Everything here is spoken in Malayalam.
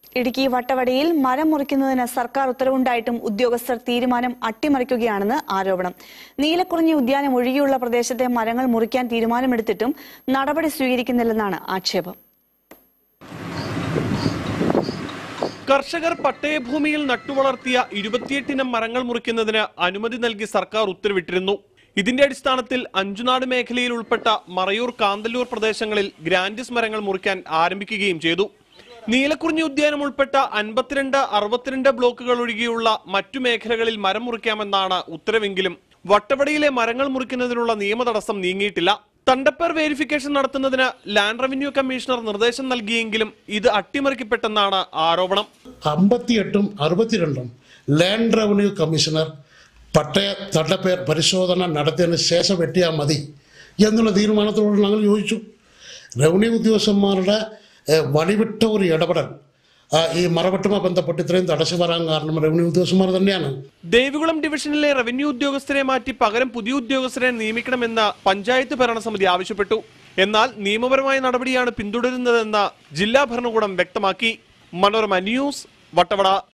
ഇടുക്കി വട്ടവടയിൽ മരം മുറിക്കുന്നതിന് സർക്കാർ ഉത്തരവുണ്ടായിട്ടും ഉദ്യോഗസ്ഥർ തീരുമാനം അട്ടിമറിക്കുകയാണെന്ന് ആരോപണം നീലക്കുറിഞ്ഞി ഉദ്യാനം ഒഴികെയുള്ള പ്രദേശത്തെ മരങ്ങൾ മുറിക്കാൻ തീരുമാനമെടുത്തിട്ടും നടപടി സ്വീകരിക്കുന്നില്ലെന്നാണ് ആക്ഷേപം കർഷകർ പട്ടയഭൂമിയിൽ നട്ടുവളർത്തിയ ഇരുപത്തിയെട്ടിനം മരങ്ങൾ മുറിക്കുന്നതിന് അനുമതി നൽകി സർക്കാർ ഉത്തരവിട്ടിരുന്നു ഇതിന്റെ അടിസ്ഥാനത്തിൽ അഞ്ചുനാട് മേഖലയിൽ ഉൾപ്പെട്ട മറയൂർ കാന്തല്ലൂർ പ്രദേശങ്ങളിൽ ഗ്രാൻഡിസ് മരങ്ങൾ മുറിക്കാൻ ആരംഭിക്കുകയും ചെയ്തു നീലക്കുറിഞ്ഞി ഉദ്യാനം ഉൾപ്പെട്ട അൻപത്തിരണ്ട് അറുപത്തിരണ്ട് ബ്ലോക്കുകൾ ഒഴികെയുള്ള മറ്റു മേഖലകളിൽ മരം മുറിക്കാമെന്നാണ് ഉത്തരവെങ്കിലും വട്ടവടയിലെ മരങ്ങൾ മുറിക്കുന്നതിനുള്ള നിയമ തടസ്സം നീങ്ങിയിട്ടില്ല തണ്ടപ്പേർ വേരിഫിക്കേഷൻ നടത്തുന്നതിന് ലാൻഡ് റവന്യൂ കമ്മീഷണർ നിർദ്ദേശം നൽകിയെങ്കിലും ഇത് അട്ടിമറിക്കപ്പെട്ടെന്നാണ് ആരോപണം അമ്പത്തിയെട്ടും അറുപത്തിരണ്ടും ലാൻഡ് റവന്യൂ കമ്മീഷണർ പട്ടയ തണ്ടപ്പേർ പരിശോധന നടത്തിയതിന് ശേഷം വെട്ടിയാൽ മതി എന്നുള്ള തീരുമാനത്തോട് ഞങ്ങൾ യോജിച്ചു റവന്യൂ ഉദ്യോഗസ്ഥന്മാരുടെ ഏഹ്, വഴിവിട്ട ഒരു ഇടപെടൽ ആ, ഈ മറവെട്ടുമായി ബന്ധപ്പെട്ട് ഇത്രയും തടസ്സം വരാൻ കാരണം റവന്യൂ ഉദ്യോഗസ്ഥന്മാർ തന്നെയാണ് ദേവികുളം ഡിവിഷനിലെ റവന്യൂ ഉദ്യോഗസ്ഥരെ മാറ്റി പകരം പുതിയ ഉദ്യോഗസ്ഥരെ നിയമിക്കണമെന്ന് പഞ്ചായത്ത് ഭരണസമിതി ആവശ്യപ്പെട്ടു എന്നാൽ നിയമപരമായ നടപടിയാണ് പിന്തുടരുന്നതെന്ന് ജില്ലാ ഭരണകൂടം വ്യക്തമാക്കി മനോരമ ന്യൂസ് വട്ടവട